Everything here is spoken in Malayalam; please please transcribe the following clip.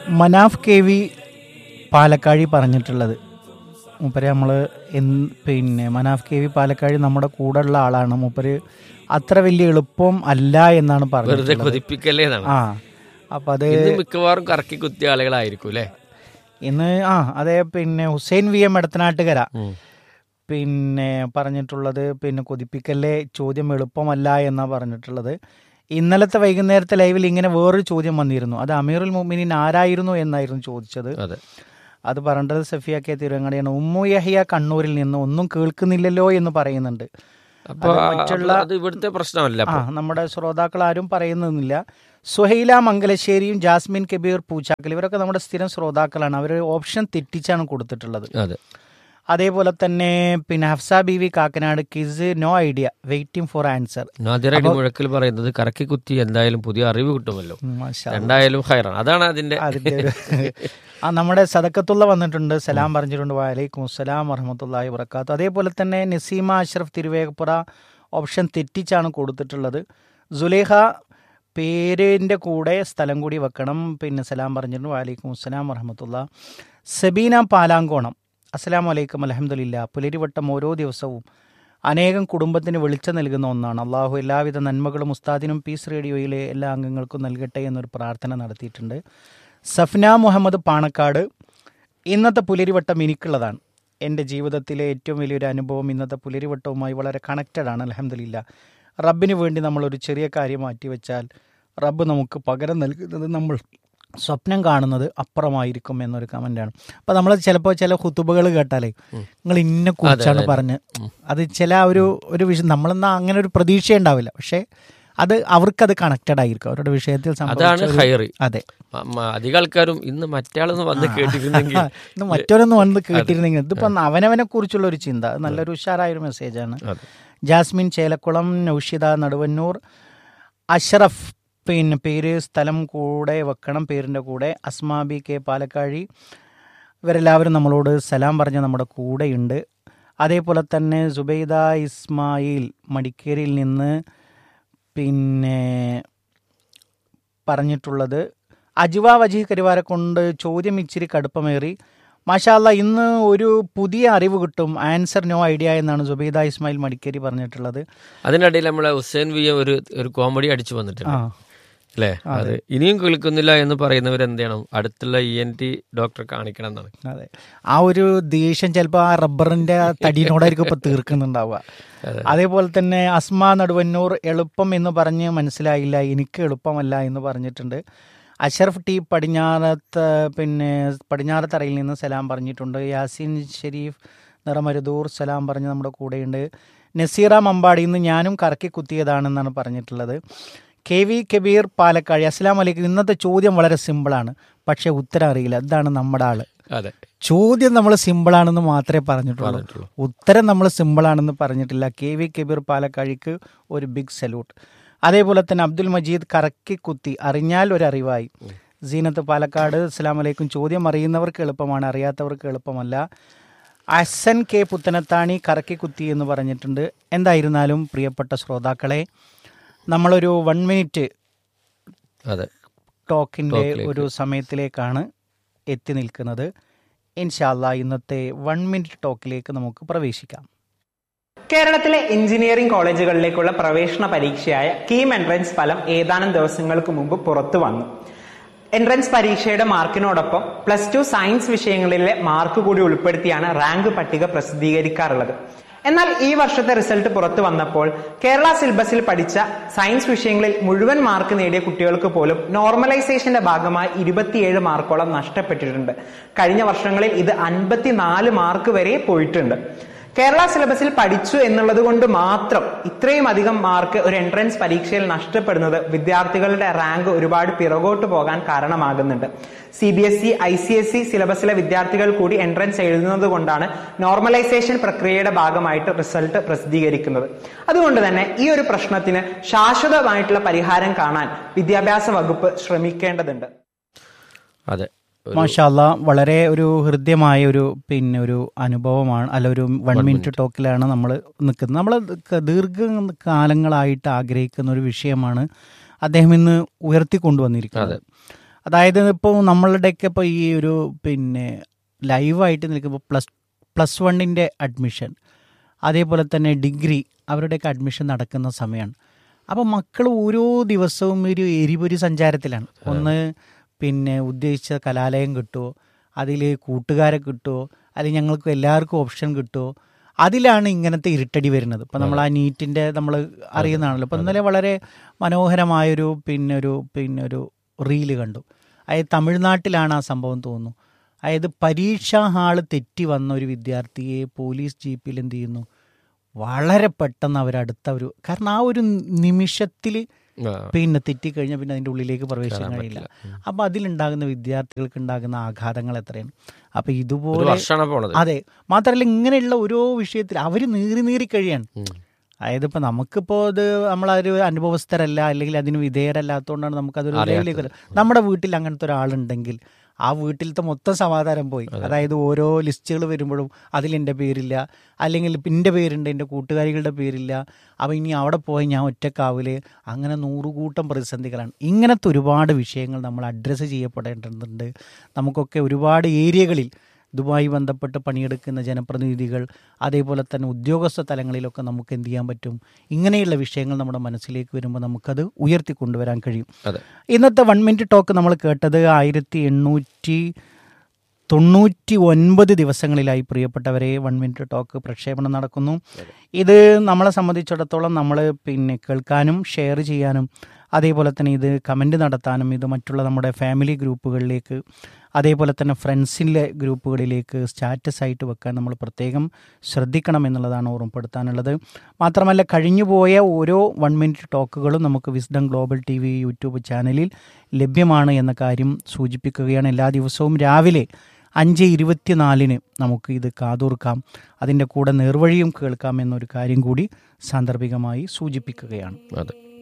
മനാഫ് കെ വി പാലക്കാഴി പറഞ്ഞിട്ടുള്ളത് മൂപ്പര് നമ്മൾ പിന്നെ മനാഫ് കെ വി പാലക്കാഴി നമ്മുടെ കൂടെ ഉള്ള ആളാണ് മൂപ്പര് അത്ര വലിയ എളുപ്പം അല്ല എന്നാണ് വെറുതെ പറഞ്ഞത് കൊതിപ്പിക്കല്ലേ എന്നാണ് ആ അപ്പം അത് ഇന്ന് മിക്കവാറും കറക്കി കുത്തിയ ആളുകളായിരിക്കും അല്ലേ ഇന്ന് ആ അതെ പിന്നെ ഹുസൈൻ വി എം എടത്തനാട്ടുകര ഉം. പിന്നെ പറഞ്ഞിട്ടുള്ളത് പിന്നെ കൊതിപ്പിക്കല്ലേ ചോദ്യം എളുപ്പമല്ല എന്നാ പറഞ്ഞിട്ടുള്ളത് ഇന്നലത്തെ വൈകുന്നേരത്തെ ലൈവിൽ ഇങ്ങനെ വേറൊരു ചോദ്യം വന്നിരുന്നു അത് അമീറുൽ മുമിനിൻ ആരായിരുന്നു എന്നായിരുന്നു ചോദിച്ചത് അതെ അത് പറഞ്ഞത് സഫിയ കെ തിരുവങ്ങടിയാണ് ഉമ്മു യഹിയ കണ്ണൂരിൽ നിന്ന് ഒന്നും കേൾക്കുന്നില്ലല്ലോ എന്ന് പറയുന്നുണ്ട് അപ്പൊ അത് ആ- മറ്റുള്ള- അത് ഇവിടുത്തെ പ്രശ്നമല്ല ആ അപ്പൊ. നമ്മുടെ ശ്രോതാക്കൾ ആരും പറയുന്നില്ല സുഹൈല മംഗലശ്ശേരിയും ജാസ്മിൻ കബീർ പൂച്ചാക്കൽ ഇവരൊക്കെ നമ്മുടെ സ്ഥിരം ശ്രോതാക്കളാണ് അവർ ഓപ്ഷൻ തെറ്റിച്ചാണ് കൊടുത്തിട്ടുള്ളത് അതെ അതേപോലെ തന്നെ പിന്നെ Hafsa B V Kakkanad kiss no idea waiting for answer നാദിറടി മുഴക്കിൽ പറയുന്നത് കറക്കി കുത്തി എന്തായാലും പുതിയ അറിവ് കിട്ടുമല്ലോ മാഷാ രണ്ടായാലും ഹൈറാണ് അതാണ് അതിന്റെ അതിന്റെ ഒരു ആ നമ്മുടെ സദക്കത്തുള്ള വന്നിട്ടുണ്ട് സലാം പറഞ്ഞിട്ടുണ്ട് വലൈക്കും അസ്സലാം വറഹമത്തല്ലാഹി വർക്കാത്തു അതേപോലെ തന്നെ നസീമ അഷ്റഫ് തിരുവേഗപ്പുറ ഓപ്ഷൻ തെറ്റിച്ചാണ് കൊടുത്തിട്ടുള്ളത് സുലേഖ പേരിൻ്റെ കൂടെ സ്ഥലം കൂടി വെക്കണം പിന്നെ സലാം പറഞ്ഞിട്ടുണ്ട് വലൈക്കും അസ്സലാം വറഹമത്തുള്ള സബീന പാലാങ്കോണം അസ്സലാം വലൈക്കും അലഹമുല്ല പുലരിവട്ടം ഓരോ ദിവസവും അനേകം കുടുംബത്തിന് വെളിച്ചം നൽകുന്ന ഒന്നാണ് അള്ളാഹു എല്ലാവിധ നന്മകളും ഉസ്താദിനും പീസ് റേഡിയോയിലെ എല്ലാ അംഗങ്ങൾക്കും നൽകട്ടെ എന്നൊരു പ്രാർത്ഥന നടത്തിയിട്ടുണ്ട് സഫ്ന മുഹമ്മദ് പാണക്കാട് ഇന്നത്തെ പുലരിവട്ടം എനിക്കുള്ളതാണ് എൻ്റെ ജീവിതത്തിലെ ഏറ്റവും വലിയൊരു അനുഭവം ഇന്നത്തെ പുലരിവട്ടവുമായി വളരെ കണക്റ്റഡ് ആണ് അലഹമില്ല റബ്ബിന് വേണ്ടി നമ്മളൊരു ചെറിയ കാര്യം മാറ്റി വെച്ചാൽ റബ്ബ് നമുക്ക് പകരം നൽകുന്നത് നമ്മൾ സ്വപ്നം കാണുന്നത് അപ്പുറമായിരിക്കും എന്നൊരു കമൻ്റാണ് അപ്പോൾ നമ്മൾ ചിലപ്പോൾ ചില ഹുത്തുബകൾ കേട്ടാലേ നിങ്ങൾ ഇന്നെ കുറിച്ചാണ് പറഞ്ഞ് അത് ചില ഒരു ഒരു വിഷയം നമ്മളെന്നാ അങ്ങനെ ഒരു പ്രതീക്ഷ ഉണ്ടാവില്ല പക്ഷേ അത് അവർക്കത് കണക്റ്റഡ് ആയിരിക്കും അവരുടെ വിഷയത്തിൽ അതാണ് സംഭവിച്ച ഒരു- ഹൈറി അതെ മ- മ- അധികം ആൾക്കാരും ഇന്ന് മറ്റാളൊന്ന് വന്ന് കേട്ടിരുന്നെങ്കിൽ ഇന്ന് മറ്റൊരൊന്ന് വന്ന് കേട്ടിരുന്നെങ്കിൽ ഇതിപ്പോ അവനവനെ കുറിച്ചുള്ള ഒരു ചിന്ത അത് നല്ലൊരു ഉഷാറായ ഒരു മെസ്സേജാണ് അതെ. ജാസ്മിൻ ചേലക്കുളം നൌഷിത നടുവന്നൂർ അഷ്റഫ് പിന്നെ പേര് സ്ഥലം കൂടെ വെക്കണം പേരിൻ്റെ കൂടെ അസ്മാബി കെ പാലക്കാഴി ഇവരെല്ലാവരും നമ്മളോട് സലാം പറഞ്ഞ നമ്മുടെ കൂടെയുണ്ട് അതേപോലെ തന്നെ സുബൈദ ഇസ്മായിൽ മടിക്കേരിയിൽ നിന്ന് പിന്നെ പറഞ്ഞിട്ടുള്ളത് അജുവ വജി കരിവാരെ കൊണ്ട് ചോദ്യം ഇച്ചിരി കടുപ്പമേറി മാഷാല്ല ഇന്ന് ഒരു പുതിയ അറിവ് കിട്ടും ആൻസർ നോ ഐഡിയ എന്നാണ് സുബൈദ ഇസ്മായിൽ മടിക്കേരി പറഞ്ഞിട്ടുള്ളത് അതിനിടയിൽ നമ്മളെ ഹുസൈൻ വി എം ഒരു ഒരു കോമഡി അടിച്ചു വന്നിട്ടുണ്ട് ആ അല്ലേ അത് ഇനിയും കേൾക്കുന്നില്ല എന്ന് പറയുന്നവർ എന്ത് ചെയ്യണം അടുത്തുള്ള ഇ എൻ ടി ഡോക്ടറെ കാണിക്കണം എന്നാണ് അതെ ആ ഒരു ദേഷ്യം ചിലപ്പോൾ ആ റബ്ബറിന്റെ ആ തടിയിനോടായിരിക്കും ഇപ്പൊ തീർക്കുന്നുണ്ടാവുക അതേപോലെ തന്നെ അസ്മ നടുവന്നൂർ എളുപ്പം എന്ന് പറഞ്ഞ് മനസ്സിലായില്ല എനിക്ക് എളുപ്പമല്ല എന്ന് പറഞ്ഞിട്ടുണ്ട് അഷറഫ് ടി പടിഞ്ഞാറത്ത് പിന്നെ പടിഞ്ഞാറത്തറയിൽ നിന്ന് സലാം പറഞ്ഞിട്ടുണ്ട് യാസിൻ ഷെരീഫ് നിറമരുദൂർ സലാം പറഞ്ഞ് നമ്മുടെ കൂടെയുണ്ട് നസീറ മമ്പാടിയിൽ നിന്ന് ഞാനും കറക്കി കുത്തിയതാണെന്നാണ് പറഞ്ഞിട്ടുള്ളത് കെ വി കബീർ പാലക്കാട് അസ്സലാം വലൈക്കും ഇന്നത്തെ ചോദ്യം വളരെ സിമ്പിളാണ് പക്ഷേ ഉത്തരം അറിയില്ല ഇതാണ് നമ്മുടെ ആള് അതെ ചോദ്യം നമ്മൾ സിമ്പിളാണെന്ന് മാത്രമേ പറഞ്ഞിട്ടുള്ളൂ പറഞ്ഞിട്ടുള്ളൂ. ഉത്തരം നമ്മൾ സിമ്പിളാണെന്ന് പറഞ്ഞിട്ടില്ല കെ വി കബീർ പാലക്കാഴിക്ക് ഒരു ബിഗ് സല്യൂട്ട് അതേപോലെ തന്നെ അബ്ദുൽ മജീദ് കറക്കി കുത്തി അറിഞ്ഞാൽ ഒരു അറിവായി സീനത്ത് പാലക്കാട് അസ്സലാം വലൈക്കും ചോദ്യം അറിയുന്നവർക്ക് എളുപ്പമാണ് അറിയാത്തവർക്ക് എളുപ്പമല്ല അസൻ കെ പുത്തനത്താണി കറക്കി കുത്തി എന്ന് പറഞ്ഞിട്ടുണ്ട് എന്തായിരുന്നാലും പ്രിയപ്പെട്ട ശ്രോതാക്കളെ നമ്മളൊരു വൺ മിനിറ്റ് അതെ ടോക്കിൻ്റെ ടോക്കിലേക്ക്. ഒരു സമയത്തിലേക്കാണ് എത്തി നിൽക്കുന്നത് ഇൻഷാല്ല ഇന്നത്തെ വൺ മിനിറ്റ് ടോക്കിലേക്ക് നമുക്ക് പ്രവേശിക്കാം കേരളത്തിലെ എഞ്ചിനീയറിംഗ് കോളേജുകളിലേക്കുള്ള പ്രവേശന പരീക്ഷയായ കീം എൻട്രൻസ് ഫലം ഏതാനും ദിവസങ്ങൾക്ക് മുമ്പ് പുറത്തു വന്നു എൻട്രൻസ് പരീക്ഷയുടെ മാർക്കിനോടൊപ്പം പ്ലസ് ടു സയൻസ് വിഷയങ്ങളിലെ മാർക്ക് കൂടി ഉൾപ്പെടുത്തിയാണ് റാങ്ക് പട്ടിക പ്രസിദ്ധീകരിക്കാറുള്ളത് എന്നാൽ ഈ വർഷത്തെ റിസൾട്ട് പുറത്തു വന്നപ്പോൾ കേരള സിലബസിൽ പഠിച്ച സയൻസ് വിഷയങ്ങളിൽ മുഴുവൻ മാർക്ക് നേടിയ കുട്ടികൾക്ക് പോലും നോർമലൈസേഷന്റെ ഭാഗമായി ഇരുപത്തിയേഴ് മാർക്കോളം നഷ്ടപ്പെട്ടിട്ടുണ്ട് കഴിഞ്ഞ വർഷങ്ങളിൽ ഇത് അൻപത്തിനാല് മാർക്ക് വരെ പോയിട്ടുണ്ട് കേരള സിലബസിൽ പഠിച്ചു എന്നുള്ളത് കൊണ്ട് മാത്രം ഇത്രയും അധികം മാർക്ക് ഒരു എൻട്രൻസ് പരീക്ഷയിൽ നഷ്ടപ്പെടുന്നത് വിദ്യാർത്ഥികളുടെ റാങ്ക് ഒരുപാട് പിറകോട്ട് പോകാൻ കാരണമാകുന്നുണ്ട് C B S E I C S E സിലബസിലെ വിദ്യാർത്ഥികൾ കൂടി എൻട്രൻസ് എഴുതുന്നത് കൊണ്ടാണ് നോർമലൈസേഷൻ പ്രക്രിയയുടെ ഭാഗമായിട്ട് റിസൾട്ട് പ്രസിദ്ധീകരിക്കുന്നത് അതുകൊണ്ട് തന്നെ ഈ ഒരു പ്രശ്നത്തിന് ശാശ്വതമായിട്ടുള്ള പരിഹാരം കാണാൻ വിദ്യാഭ്യാസ വകുപ്പ് ശ്രമിക്കേണ്ടതുണ്ട് അതെ ഒരു- മാഷാല്ല വളരെ ഒരു ഹൃദ്യമായ ഒരു പിന്നെ ഒരു അനുഭവമാണ് അല്ല ഒരു വൺ മിനിറ്റ് ടോക്കിലാണ് നമ്മൾ നിൽക്കുന്നത് നമ്മൾ ദീർഘകാലങ്ങളായിട്ട് ആഗ്രഹിക്കുന്ന ഒരു വിഷയമാണ് അദ്ദേഹം ഇന്ന് ഉയർത്തിക്കൊണ്ടുവന്നിരിക്കുന്നത് അതായത് ഇപ്പോൾ നമ്മളുടെയൊക്കെ ഇപ്പോൾ ഈ ഒരു പിന്നെ ലൈവായിട്ട് നിൽക്കുമ്പോൾ പ്ലസ് പ്ലസ് വണ്ണിൻ്റെ അഡ്മിഷൻ അതേപോലെ തന്നെ ഡിഗ്രി അവരുടെയൊക്കെ അഡ്മിഷൻ നടക്കുന്ന സമയമാണ് അപ്പോൾ മക്കൾ ഓരോ ദിവസവും ഒരു എരിപൊരി സഞ്ചാരത്തിലാണ് ഒന്ന് പിന്നെ ഉദ്ദേശിച്ച കലാലയം കിട്ടുമോ അതിൽ കൂട്ടുകാരെ കിട്ടുമോ അല്ലെങ്കിൽ ഞങ്ങൾക്ക് എല്ലാവർക്കും ഓപ്ഷൻ കിട്ടുമോ അതിലാണ് ഇങ്ങനത്തെ ഇരുട്ടടി വരുന്നത് ഇപ്പം നമ്മൾ ആ നീറ്റിൻ്റെ നമ്മൾ അറിയുന്നതാണല്ലോ ഇപ്പം ഇന്നലെ വളരെ മനോഹരമായൊരു പിന്നെ ഒരു പിന്നെ ഒരു റീല് കണ്ടു അതായത് തമിഴ്നാട്ടിലാണ് ആ സംഭവം തോന്നുന്നു അതായത് പരീക്ഷാ ഹാള് തെറ്റി വന്ന ഒരു വിദ്യാർത്ഥിയെ പോലീസ് ജീപ്പിൽ എന്ത് ചെയ്യുന്നു വളരെ പെട്ടെന്ന് അവരടുത്ത ഒരു കാരണം ആ ഒരു നിമിഷത്തിൽ ആ, പിന്നെ തെറ്റിക്കഴിഞ്ഞാൽ പിന്നെ അതിൻ്റെ ഉള്ളിലേക്ക് പ്രവേശിക്കാൻ കയറാൻ കഴിയില്ല പറ്റില്ല. അപ്പോൾ അതിലുണ്ടാകുന്ന വിദ്യാർത്ഥികൾക്ക് ഉണ്ടാകുന്ന ആഘാതങ്ങൾ എത്രയാണ് അപ്പോൾ ഒരു ഇതുപോലെ വർഷമാണ് പോണത് അതെ മാത്രമല്ല ഇങ്ങനെയുള്ള ഓരോ വിഷയത്തിൽ അവർ നീറി നീറി കഴിയാണ് ഉം. അതായത് ഇപ്പം നമുക്കിപ്പോൾ ഇത് നമ്മളൊരു അനുഭവസ്ഥരല്ല അല്ലെങ്കിൽ അതിന് വിധേയരല്ലാത്തതുകൊണ്ടാണ് നമുക്കതൊരു അറിയാത്തത്. ലെവലിലേക്ക് വരും. നമ്മുടെ വീട്ടിൽ അങ്ങനത്തെ ഒരാളുണ്ടെങ്കിൽ ആ വീട്ടിലത്തെ മൊത്തം സമാധാനം പോയി അതായത് ഓരോ ലിസ്റ്റുകൾ വരുമ്പോഴും അതിൽ എൻ്റെ പേരില്ല അല്ലെങ്കിൽ എൻ്റെ പേരുണ്ട് എൻ്റെ കൂട്ടുകാരികളുടെ പേരില്ല അപ്പോൾ ഇനി അവിടെ പോയി ഞാൻ ഒറ്റക്കാവില് അങ്ങനെ നൂറുകൂട്ടം പ്രതിസന്ധികളാണ് ഇങ്ങനത്തെ ഒരുപാട് വിഷയങ്ങൾ നമ്മൾ അഡ്രസ്സ് ചെയ്യപ്പെടേണ്ടതുണ്ട് നമുക്കൊക്കെ ഒരുപാട് ഏരിയകളിൽ ഇതുമായി ബന്ധപ്പെട്ട് പണിയെടുക്കുന്ന ജനപ്രതിനിധികൾ അതേപോലെ തന്നെ ഉദ്യോഗസ്ഥ തലങ്ങളിലൊക്കെ നമുക്ക് എന്ത് ചെയ്യാൻ പറ്റും ഇങ്ങനെയുള്ള വിഷയങ്ങൾ നമ്മുടെ മനസ്സിലേക്ക് വരുമ്പോൾ നമുക്കത് ഉയർത്തിക്കൊണ്ടുവരാൻ കഴിയും അതെ ഇന്നത്തെ വൺ മിനിറ്റ് ടോക്ക് നമ്മൾ കേട്ടത് ആയിരത്തി എണ്ണൂറ്റി തൊണ്ണൂറ്റി ഒൻപത് ദിവസങ്ങളിലായി പ്രിയപ്പെട്ടവരെ വൺ മിനിറ്റ് ടോക്ക് പ്രക്ഷേപണം നടക്കുന്നു ഇത് നമ്മളെ സംബന്ധിച്ചിടത്തോളം നമ്മൾ പിന്നെ കേൾക്കാനും ഷെയർ ചെയ്യാനും അതേപോലെ തന്നെ ഇത് കമൻറ്റ് നടത്താനും ഇത് മറ്റുള്ള നമ്മുടെ ഫാമിലി ഗ്രൂപ്പുകളിലേക്ക് അതേപോലെ തന്നെ ഫ്രണ്ട്സിൻ്റെ ഗ്രൂപ്പുകളിലേക്ക് സ്റ്റാറ്റസ് ആയിട്ട് വെക്കാൻ നമ്മൾ പ്രത്യേകം ശ്രദ്ധിക്കണം എന്നുള്ളതാണ് ഓർമ്മപ്പെടുത്താനുള്ളത് മാത്രമല്ല കഴിഞ്ഞുപോയ ഓരോ വൺ മിനിറ്റ് ടോക്കുകളും നമുക്ക് wisdom global T V YouTube ചാനലിൽ ലഭ്യമാണ് എന്ന കാര്യം സൂചിപ്പിക്കുകയാണ് എല്ലാ ദിവസവും രാവിലെ അഞ്ച് ഇരുപത്തിനാലിന് നമുക്ക് ഇത് കാതോർക്കാം അതിൻ്റെ കൂടെ നേർവഴിയും കേൾക്കാം എന്നൊരു കാര്യം കൂടി സാന്ദർഭികമായി സൂചിപ്പിക്കുകയാണ് അതെ